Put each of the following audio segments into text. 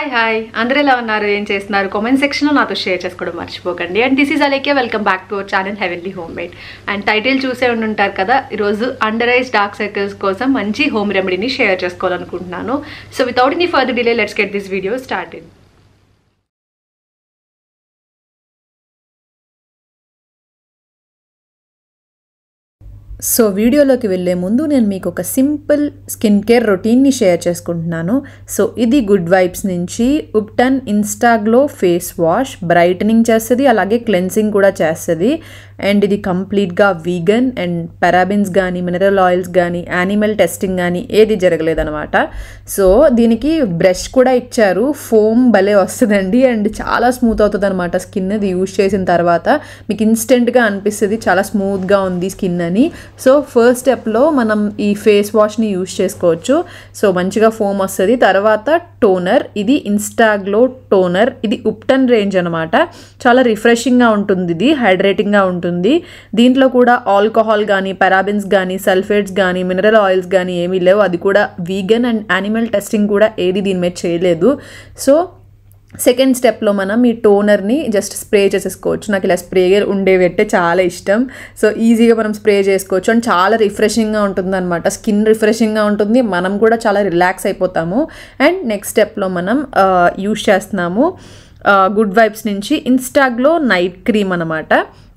hi hi అందరూ ఎలా ఉన్నారు ఏం చేస్తున్నారు కామెంట్ సెక్షన్లో నాతో షేర్ చేసుకోవడం మర్చిపోకండి అండ్ దిస్ ఈజ్ అలేకే welcome back to our channel heavenly homemade and title చూసే ఉండి ఉంటారు కదా ఈరోజు అండర్ ఐస్ డార్క్ సర్కిల్స్ కోసం మంచి హోమ్ రెమెడీని షేర్ చేసుకోవాలనుకుంటున్నాను so without any further delay let's get this video started so వీడియోలోకి వెళ్ళే ముందు నేను మీకు ఒక సింపుల్ స్కిన్ కేర్ రొటీన్ని షేర్ చేసుకుంటున్నాను సో ఇది గుడ్ వైబ్స్ నుంచి ubtan insta glow face wash brightening చేస్తుంది అలాగే క్లెన్సింగ్ కూడా చేస్తుంది అండ్ ఇది కంప్లీట్గా వీగన్ అండ్ పారాబిన్స్ కానీ మినరల్ ఆయిల్స్ కానీ యానిమల్ టెస్టింగ్ కానీ ఏది జరగలేదనమాట సో దీనికి బ్రష్ కూడా ఇచ్చారు ఫోమ్ భలే వస్తుందండి అండ్ చాలా స్మూత్ అవుతుంది అనమాట స్కిన్ ఇది యూజ్ చేసిన తర్వాత మీకు ఇన్స్టెంట్గా అనిపిస్తుంది చాలా స్మూత్గా ఉంది స్కిన్ అని సో ఫస్ట్ స్టెప్లో మనం ఈ ఫేస్ వాష్ని యూజ్ చేసుకోవచ్చు సో మంచిగా ఫోమ్ వస్తుంది తర్వాత టోనర్ ఇది ఇన్స్టాగ్లో టోనర్ ఇది ఉప్టన్ రేంజ్ అనమాట చాలా రిఫ్రెషింగ్గా ఉంటుంది ఇది హైడ్రేటింగ్గా ఉంటుంది దీంట్లో కూడా ఆల్కహాల్ కానీ పారాబిన్స్ కానీ సల్ఫేట్స్ కానీ మినరల్ ఆయిల్స్ కానీ ఏమీ లేవు అది కూడా వీగన్ అండ్ యానిమల్ టెస్టింగ్ కూడా ఏది దీని మీద చేయలేదు సో సెకండ్ స్టెప్లో మనం ఈ టోనర్ని జస్ట్ స్ప్రే చేసేసుకోవచ్చు నాకు ఇలా స్ప్రే ఉండేవి అంటే చాలా ఇష్టం సో ఈజీగా మనం స్ప్రే చేసుకోవచ్చు అండ్ చాలా రిఫ్రెషింగ్గా ఉంటుంది అనమాట స్కిన్ రిఫ్రెషింగ్గా ఉంటుంది మనం కూడా చాలా రిలాక్స్ అయిపోతాము అండ్ నెక్స్ట్ స్టెప్లో మనం యూజ్ చేస్తున్నాము గుడ్ వైబ్స్ నుంచి ఇన్స్టాగ్లో నైట్ క్రీమ్ అనమాట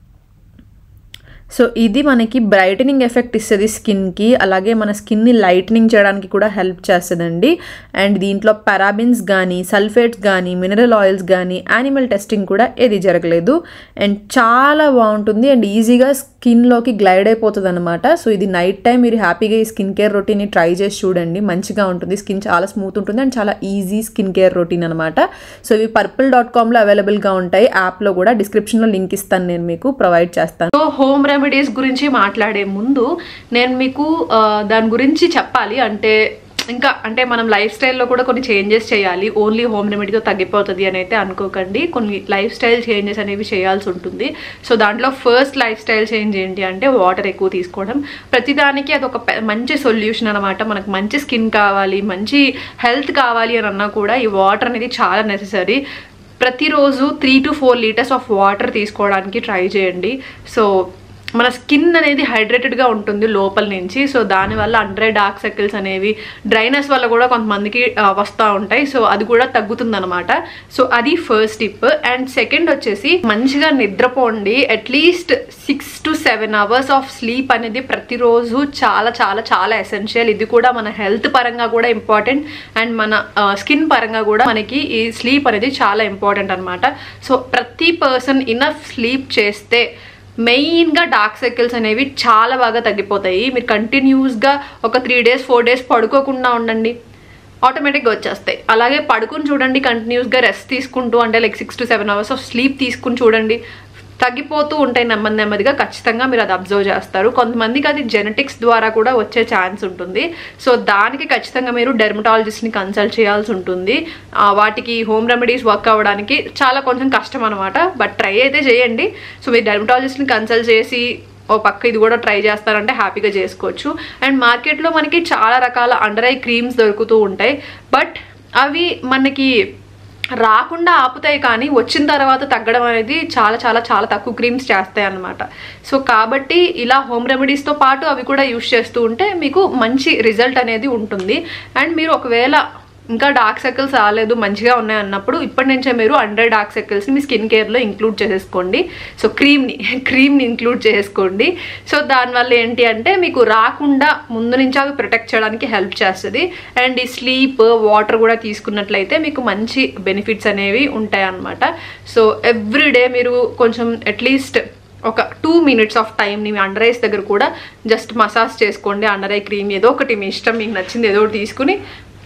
సో ఇది మనకి బ్రైటనింగ్ ఎఫెక్ట్ ఇస్తుంది స్కిన్కి అలాగే మన స్కిన్ని లైటనింగ్ చేయడానికి కూడా హెల్ప్ చేస్తుందండి అండ్ దీంట్లో పారాబిన్స్ కానీ సల్ఫేట్స్ కానీ మినరల్ ఆయిల్స్ కానీ యానిమల్ టెస్టింగ్ కూడా ఏది జరగలేదు అండ్ చాలా బాగుంటుంది అండ్ ఈజీగా స్కిన్లోకి గ్లైడ్ అయిపోతుంది అనమాట సో ఇది నైట్ టైం మీరు హ్యాపీగా ఈ స్కిన్ కేర్ రొటీన్ని ట్రై చేసి చూడండి మంచిగా ఉంటుంది స్కిన్ చాలా స్మూత్ ఉంటుంది అండ్ చాలా ఈజీ స్కిన్ కేర్ రొటీన్ అనమాట సో ఇవి పర్పుల్ డాట్ కామ్లో అవైలబుల్గా ఉంటాయి యాప్లో కూడా డిస్క్రిప్షన్లో లింక్ ఇస్తాను నేను మీకు ప్రొవైడ్ చేస్తాను సో హోమ్ రెమెడీస్ గురించి మాట్లాడే ముందు నేను మీకు ఆ, దాని గురించి చెప్పాలి అంటే ఇంకా అంటే మనం లైఫ్ స్టైల్లో కూడా కొన్ని చేంజెస్ చేయాలి ఓన్లీ హోమ్ రెమెడీతో తగ్గిపోతుంది అని అయితే అనుకోకండి కొన్ని లైఫ్ స్టైల్ చేంజెస్ అనేవి చేయాల్సి ఉంటుంది సో దాంట్లో ఫస్ట్ లైఫ్ స్టైల్ చేంజ్ ఏంటి అంటే వాటర్ ఎక్కువ తీసుకోవడం ప్రతిదానికి అది ఒక పె- మంచి సొల్యూషన్ అనమాట మనకు మంచి స్కిన్ కావాలి మంచి హెల్త్ కావాలి అని అన్నా కూడా ఈ వాటర్ అనేది చాలా నెససరీ ప్రతిరోజు three to four litres of water తీసుకోవడానికి ట్రై చేయండి సో మన స్కిన్ అనేది హైడ్రేటెడ్గా ఉంటుంది లోపల నుంచి సో దానివల్ల అండర్ డార్క్ సర్కిల్స్ అనేవి డ్రైనెస్ వల్ల కూడా కొంతమందికి వస్తూ ఉంటాయి సో అది కూడా తగ్గుతుందన్నమాట సో అది ఫస్ట్ టిప్ అండ్ సెకండ్ వచ్చేసి మంచిగా నిద్రపోండి at least six to seven hours of sleep అనేది ప్రతిరోజు చాలా చాలా చాలా ఎసెన్షియల్ ఇది కూడా మన హెల్త్ పరంగా కూడా ఇంపార్టెంట్ అండ్ మన స్కిన్ పరంగా కూడా మనకి ఈ స్లీప్ అనేది చాలా ఇంపార్టెంట్ అనమాట సో ప్రతి పర్సన్ ఇనఫ్ స్లీప్ చేస్తే మెయిన్గా డార్క్ సర్కిల్స్ అనేవి చాలా బాగా తగ్గిపోతాయి మీరు కంటిన్యూస్గా ఒక త్రీ డేస్ ఫోర్ డేస్ పడుకోకుండా ఉండండి ఆటోమేటిక్గా వచ్చేస్తాయి అలాగే పడుకుని చూడండి కంటిన్యూస్గా రెస్ట్ తీసుకుంటూ అంటే like six to seven hours of sleep తీసుకుని చూడండి తగ్గిపోతూ ఉంటాయి నెమ్మది నెమ్మదిగా ఖచ్చితంగా మీరు అది అబ్జర్వ్ చేస్తారు కొంతమందికి అది జెనెటిక్స్ ద్వారా కూడా వచ్చే ఛాన్స్ ఉంటుంది సో దానికి ఖచ్చితంగా మీరు డెర్మటాలజిస్ట్ని కన్సల్ట్ చేయాల్సి ఉంటుంది ఆ, వాటికి హోమ్ రెమెడీస్ వర్క్ అవ్వడానికి చాలా కొంచెం కష్టం అనమాట బట్ ట్రై అయితే చేయండి సో మీరు డెర్మటాలజిస్ట్ని కన్సల్ట్ చేసి ఓ పక్క ఇది కూడా ట్రై చేస్తారంటే హ్యాపీగా చేసుకోవచ్చు అండ్ మార్కెట్లో మనకి చాలా రకాల అండర్ ఐ క్రీమ్స్ దొరుకుతూ ఉంటాయి బట్ అవి మనకి రాకుండా ఆపుతాయి కానీ వచ్చిన తర్వాత తగ్గడం అనేది చాలా చాలా చాలా తక్కువ క్రీమ్స్ చేస్తాయి అన్నమాట సో కాబట్టి ఇలా హోమ్ రెమెడీస్తో పాటు అవి కూడా యూస్ చేస్తూ ఉంటే మీకు మంచి రిజల్ట్ అనేది ఉంటుంది అండ్ మీరు ఒకవేళ ఇంకా డార్క్ సర్కిల్స్ రాలేదు మంచిగా ఉన్నాయి అన్నప్పుడు ఇప్పటి నుంచే మీరు అండర్ డార్క్ సర్కిల్స్ని మీ స్కిన్ కేర్లో ఇంక్లూడ్ చేసేసుకోండి సో క్రీమ్ని క్రీమ్ని ఇంక్లూడ్ చేసుకోండి సో దానివల్ల ఏంటి అంటే మీకు రాకుండా ముందు నుంచి అవి ప్రొటెక్ట్ చేయడానికి హెల్ప్ చేస్తుంది అండ్ ఈ స్లీప్ వాటర్ కూడా తీసుకున్నట్లయితే మీకు మంచి బెనిఫిట్స్ అనేవి ఉంటాయి అన్నమాట సో ఎవ్రీడే మీరు కొంచెం అట్లీస్ట్ ఒక టూ మినిట్స్ ఆఫ్ టైంని మీ అండర్ ఐస్ దగ్గర కూడా జస్ట్ మసాజ్ చేసుకోండి అండర్ ఐ క్రీమ్ ఏదో ఒకటి మీ ఇష్టం మీకు నచ్చింది ఏదో ఒకటి తీసుకుని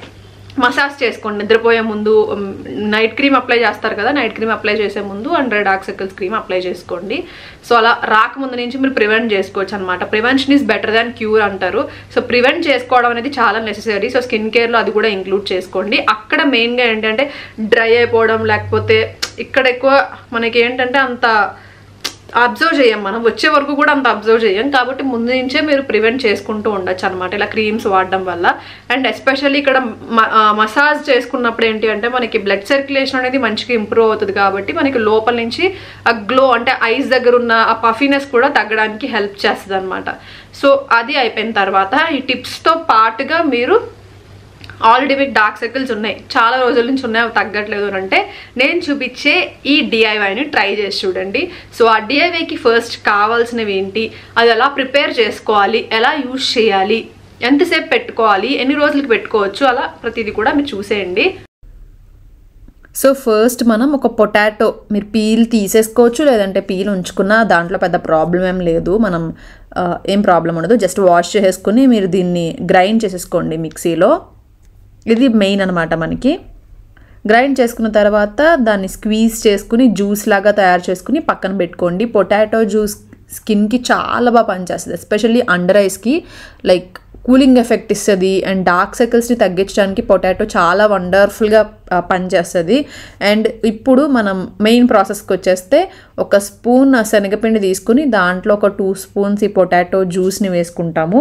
మసాజ్ చేసుకోండి నిద్రపోయే ముందు నైట్ క్రీమ్ అప్లై చేస్తారు కదా నైట్ క్రీమ్ అప్లై చేసే ముందు under dark circles cream apply చేసుకోండి సో అలా రాకముందు నుంచి మీరు ప్రివెంట్ చేసుకోవచ్చు అనమాట prevention is better than cure అంటారు సో ప్రివెంట్ చేసుకోవడం అనేది చాలా నెససరీ సో స్కిన్ కేర్లో అది కూడా ఇంక్లూడ్ చేసుకోండి అక్కడ మెయిన్గా ఏంటంటే డ్రై అయిపోవడం లేకపోతే ఇక్కడ ఎక్కువ మనకి ఏంటంటే అంత అబ్జర్వ్ చేయం మనం వచ్చే వరకు కూడా అంత అబ్జర్వ్ చేయం కాబట్టి ముందు నుంచే మీరు ప్రివెంట్ చేసుకుంటూ ఉండొచ్చు అనమాట ఇలా క్రీమ్స్ వాడడం వల్ల అండ్ ఎస్పెషల్లీ ఇక్కడ మసాజ్ చేసుకున్నప్పుడు ఏంటి అంటే మనకి బ్లడ్ సర్క్యులేషన్ అనేది మంచిగా ఇంప్రూవ్ అవుతుంది కాబట్టి మనకి లోపల నుంచి ఆ గ్లో అంటే ఐస్ దగ్గర ఉన్న ఆ పఫీనెస్ కూడా తగ్గడానికి హెల్ప్ చేస్తుంది అనమాట సో అది అయిపోయిన తర్వాత ఈ టిప్స్తో పాటుగా మీరు ఆల్రెడీ మీకు డార్క్ సర్కిల్స్ ఉన్నాయి చాలా రోజుల నుంచి ఉన్నాయి అవి తగ్గట్లేదు అని అంటే నేను చూపించే ఈ డిఐవైని ట్రై చేసి చూడండి సో ఆ డిఐవైకి ఫస్ట్ కావాల్సినవి ఏంటి అది ఎలా ప్రిపేర్ చేసుకోవాలి ఎలా యూజ్ చేయాలి ఎంతసేపు పెట్టుకోవాలి ఎన్ని రోజులకి పెట్టుకోవచ్చు అలా ప్రతిదీ కూడా మీరు చూసేయండి సో ఫస్ట్ మనం ఒక పొటాటో మీరు పీల్ తీసేసుకోవచ్చు లేదంటే పీల్ ఉంచుకున్నా దాంట్లో పెద్ద ప్రాబ్లం ఏం లేదు మనం ఆ, ఏం ప్రాబ్లం ఉండదు జస్ట్ వాష్ చేసేసుకుని మీరు దీన్ని గ్రైండ్ చేసేసుకోండి మిక్సీలో ఇది మెయిన్ అనమాట మనకి గ్రైండ్ చేసుకున్న తర్వాత దాన్ని స్క్వీజ్ చేసుకుని జ్యూస్ లాగా తయారు చేసుకుని పక్కన పెట్టుకోండి పొటాటో జ్యూస్ స్కిన్కి చాలా బాగా పనిచేస్తుంది ఎస్పెషల్లీ అండర్ ఐస్కి లైక్ కూలింగ్ ఎఫెక్ట్ ఇస్తుంది అండ్ డార్క్ సర్కిల్స్ని తగ్గించడానికి పొటాటో చాలా వండర్ఫుల్గా పనిచేస్తుంది అండ్ ఇప్పుడు మనం మెయిన్ ప్రాసెస్కి వచ్చేస్తే ఒక స్పూన్ శనగపిండి తీసుకుని దాంట్లో ఒక టూ స్పూన్స్ ఈ పొటాటో జ్యూస్ని వేసుకుంటాము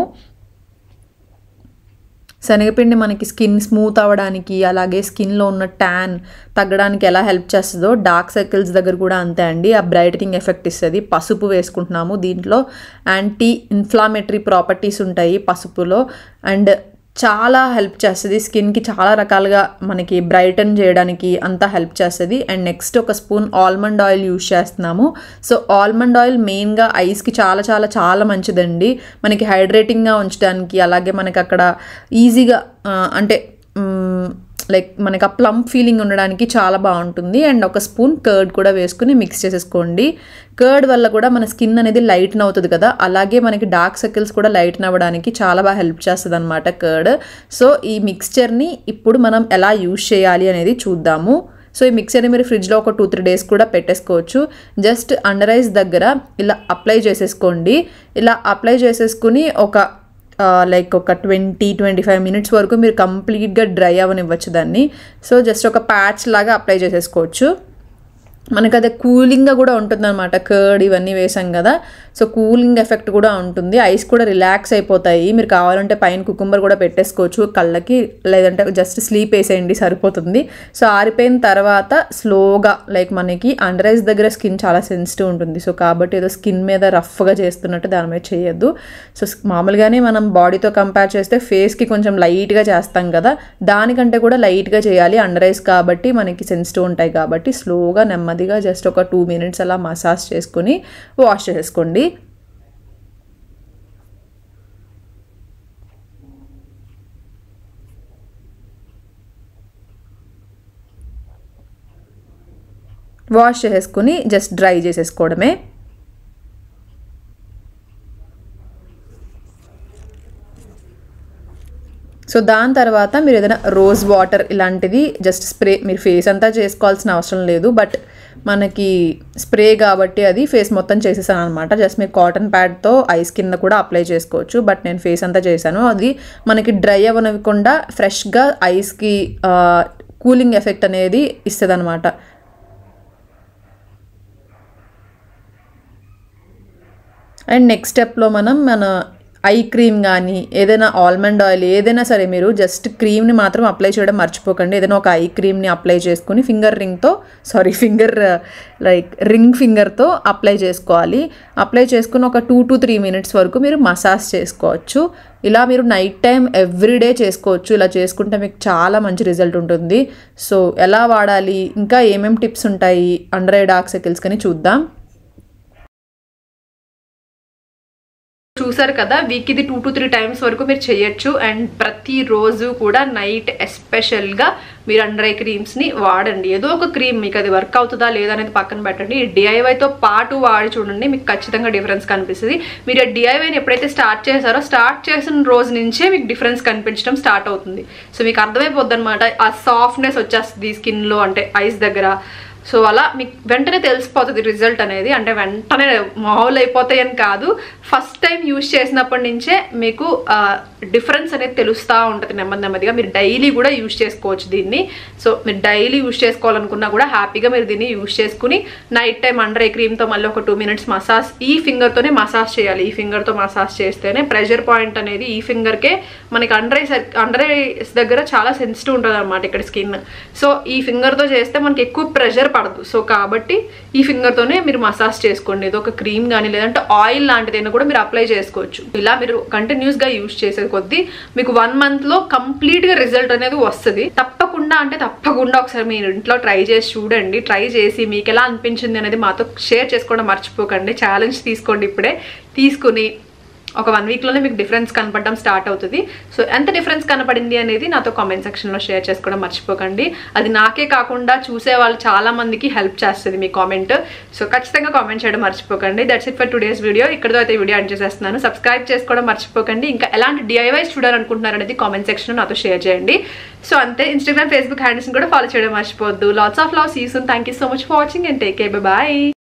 శనగపిండి మనకి స్కిన్ స్మూత్ అవ్వడానికి అలాగే స్కిన్లో ఉన్న ట్యాన్ తగ్గడానికి ఎలా హెల్ప్ చేస్తుందో డార్క్ సర్కిల్స్ దగ్గర కూడా అంతే అండి ఆ బ్రైటనింగ్ ఎఫెక్ట్ ఇస్తుంది పసుపు వేసుకుంటున్నాము దీంట్లో యాంటీ ఇన్ఫ్లామేటరీ ప్రాపర్టీస్ ఉంటాయి పసుపులో అండ్ చాలా హెల్ప్ చేస్తుంది స్కిన్కి చాలా రకాలుగా మనకి బ్రైటన్ చేయడానికి అంతా హెల్ప్ చేస్తుంది అండ్ నెక్స్ట్ ఒక స్పూన్ ఆల్మండ్ ఆయిల్ యూజ్ చేస్తున్నాము సో ఆల్మండ్ ఆయిల్ మెయిన్గా ఐస్కి చాలా చాలా చాలా మంచిదండి మనకి హైడ్రేటింగ్గా ఉంచడానికి అలాగే మనకి అక్కడ ఈజీగా ఆ, అంటే లైక్ మనకి ఆ ప్లంప్ ఫీలింగ్ ఉండడానికి చాలా బాగుంటుంది అండ్ ఒక స్పూన్ కర్డ్ కూడా వేసుకుని మిక్స్ చేసేసుకోండి కర్డ్ వల్ల కూడా మన స్కిన్ అనేది లైట్న్ అవుతుంది కదా అలాగే మనకి డార్క్ సర్కిల్స్ కూడా లైట్న్ అవ్వడానికి చాలా బాగా హెల్ప్ చేస్తుంది అనమాట కర్డ్ సో ఈ మిక్స్చర్ని ఇప్పుడు మనం ఎలా యూజ్ చేయాలి అనేది చూద్దాము సో ఈ మిక్సర్ని మీరు ఫ్రిడ్జ్లో ఒక టూ త్రీ డేస్ కూడా పెట్టేసుకోవచ్చు జస్ట్ అండర్ ఐస్ దగ్గర ఇలా అప్లై చేసేసుకోండి ఇలా అప్లై చేసేసుకుని ఒక లైక్ ఒక ట్వంటీ ట్వంటీ ఫైవ్ మినిట్స్ వరకు మీరు కంప్లీట్గా డ్రై అవ్వనివ్వచ్చు దాన్ని సో జస్ట్ ఒక ప్యాచ్ లాగా అప్లై చేసేసుకోవచ్చు మనకు అదే కూలింగ్గా కూడా ఉంటుందన్నమాట కర్డ్ ఇవన్నీ వేసాం కదా సో కూలింగ్ ఎఫెక్ట్ కూడా ఉంటుంది ఐస్ కూడా రిలాక్స్ అయిపోతాయి మీరు కావాలంటే పైన కుకుంబర్ కూడా పెట్టేసుకోవచ్చు కళ్ళకి లేదంటే జస్ట్ స్లీప్ వేసేయండి సరిపోతుంది సో ఆరిపోయిన తర్వాత స్లోగా లైక్ మనకి అండర్ ఐస్ దగ్గర స్కిన్ చాలా సెన్సిటివ్ ఉంటుంది సో కాబట్టి ఏదో స్కిన్ మీద రఫ్గా చేస్తున్నట్టు దాని మీద చేయొద్దు సో మామూలుగానే మనం బాడీతో కంపేర్ చేస్తే ఫేస్కి కొంచెం లైట్గా చేస్తాం కదా దానికంటే కూడా లైట్గా చేయాలి అండర్ ఐస్ కాబట్టి మనకి సెన్సిటివ్ ఉంటాయి కాబట్టి స్లోగా నెమ్మదిగా జస్ట్ ఒక టూ మినిట్స్ అలా మసాజ్ చేసుకొని వాష్ చేసేసుకోండి వాష్ చేసేసుకుని జస్ట్ డ్రై చేసేసుకోవడమే సో దాని తర్వాత మీరు ఏదైనా రోజ్ వాటర్ ఇలాంటిది జస్ట్ స్ప్రే మీరు ఫేస్ అంతా చేసుకోవాల్సిన అవసరం లేదు బట్ మనకి స్ప్రే కాబట్టి అది ఫేస్ మొత్తం చేసేసాను అనమాట జస్ట్ మీరు కాటన్ ప్యాడ్తో ఐస్ కింద కూడా అప్లై చేసుకోవచ్చు బట్ నేను ఫేస్ అంతా చేశాను అది మనకి డ్రై అవ్వనివ్వకుండా ఫ్రెష్గా ఐస్కి కూలింగ్ ఎఫెక్ట్ అనేది ఇస్తుంది అనమాట అండ్ నెక్స్ట్ స్టెప్లో మనం మన ఐ క్రీమ్ కానీ ఏదైనా ఆల్మండ్ ఆయిల్ ఏదైనా సరే మీరు జస్ట్ క్రీమ్ని మాత్రం అప్లై చేయడం మర్చిపోకండి ఏదైనా ఒక ఐ క్రీమ్ని అప్లై చేసుకుని ఫింగర్ రింగ్తో సారీ ఫింగర్ లైక్ రింగ్ ఫింగర్తో అప్లై చేసుకోవాలి అప్లై చేసుకుని ఒక టూ టు త్రీ మినిట్స్ వరకు మీరు మసాజ్ చేసుకోవచ్చు ఇలా మీరు నైట్ టైం ఎవ్రీడే చేసుకోవచ్చు ఇలా చేసుకుంటే మీకు చాలా మంచి రిజల్ట్ ఉంటుంది సో ఎలా వాడాలి ఇంకా ఏమేమి టిప్స్ ఉంటాయి అండర్ ఐ డార్క్ సైకిల్స్ కానీ చూద్దాం చూసారు కదా వీక్ ఇది టూ టు త్రీ టైమ్స్ వరకు మీరు చేయొచ్చు అండ్ ప్రతిరోజు కూడా నైట్ ఎస్పెషల్గా మీరు అండర్ ఐ క్రీమ్స్ని వాడండి ఏదో ఒక క్రీమ్ మీకు అది వర్క్ అవుతుందా లేదా అనేది పక్కన పెట్టండి డిఐవైతో పాటు వాడి చూడండి మీకు ఖచ్చితంగా డిఫరెన్స్ కనిపిస్తుంది మీరు ఆ డిఐవైని ఎప్పుడైతే స్టార్ట్ చేశారో స్టార్ట్ చేసిన రోజు నుంచే మీకు డిఫరెన్స్ కనిపించడం స్టార్ట్ అవుతుంది సో మీకు అర్థమైపోద్ది అనమాట ఆ సాఫ్ట్నెస్ వచ్చేస్తుంది స్కిన్లో అంటే ఐస్ దగ్గర సో అలా మీకు వెంటనే తెలిసిపోతుంది రిజల్ట్ అనేది అంటే వెంటనే మామూలు అయిపోతాయి అని కాదు ఫస్ట్ టైం యూజ్ చేసినప్పటి నుంచే మీకు డిఫరెన్స్ అనేది తెలుస్తూ ఉంటుంది నెమ్మది నెమ్మదిగా మీరు డైలీ కూడా యూజ్ చేసుకోవచ్చు దీన్ని సో మీరు డైలీ యూజ్ చేసుకోవాలనుకున్నా కూడా హ్యాపీగా మీరు దీన్ని యూజ్ చేసుకుని నైట్ టైం అండర్ ఐ క్రీమ్తో మళ్ళీ ఒక టూ మినిట్స్ మసాజ్ ఈ ఫింగర్తోనే మసాజ్ చేయాలి ఈ ఫింగర్తో మసాజ్ చేస్తేనే ప్రెషర్ పాయింట్ అనేది ఈ ఫింగర్కే మనకి అండర్ ఐ అండర్ ఐస్ దగ్గర చాలా సెన్సిటివ్ ఉంటుంది అనమాట ఇక్కడ స్కిన్ సో ఈ ఫింగర్తో చేస్తే మనకి ఎక్కువ ప్రెషర్ పడదు సో కాబట్టి ఈ ఫింగర్తోనే మీరు మసాజ్ చేసుకోండి ఏదో ఒక క్రీమ్ కానీ లేదంటే ఆయిల్ లాంటిదైనా కూడా మీరు అప్లై చేసుకోవచ్చు ఇలా మీరు కంటిన్యూస్గా యూజ్ చేసే కొద్దీ మీకు వన్ మంత్లో కంప్లీట్గా రిజల్ట్ అనేది వస్తుంది తప్పకుండా అంటే తప్పకుండా ఒకసారి మీరు ఇంట్లో ట్రై చేసి చూడండి ట్రై చేసి మీకు ఎలా అనిపించింది అనేది మాతో షేర్ చేసుకోవడం మర్చిపోకండి ఛాలెంజ్ తీసుకోండి ఇప్పుడే తీసుకుని ఒక వన్ వీక్లోనే మీకు డిఫరెన్స్ కనపడడం స్టార్ట్ అవుతుంది సో ఎంత డిఫరెన్స్ కనపడింది అనేది నాతో కామెంట్ సెక్షన్లో షేర్ చేసుకోవడం మర్చిపోకండి అది నాకే కాకుండా చూసే వాళ్ళు చాలా మందికి హెల్ప్ చేస్తుంది మీ కామెంట్ సో ఖచ్చితంగా కామెంట్ చేయడం మర్చిపోకండి that's it for today's video ఇక్కడతో అయితే వీడియో ఎండ్ చేసేస్తున్నాను సబ్స్క్రైబ్ చేసుకోవడం మర్చిపోకండి ఇంకా ఎలాంటి డిఐవైస్ చూడాలనుకుంటున్నారు అనేది కామెంట్ సెక్షన్లో నాతో షేర్ చేయండి సో అంతే ఇన్స్టాగ్రామ్ ఫేస్బుక్ హ్యాండిల్స్ని కూడా ఫాలో చేయడం మర్చిపోవద్దు లాట్స్ ఆఫ్ లవ్ సీసన్ thank you so much for watching and take care bye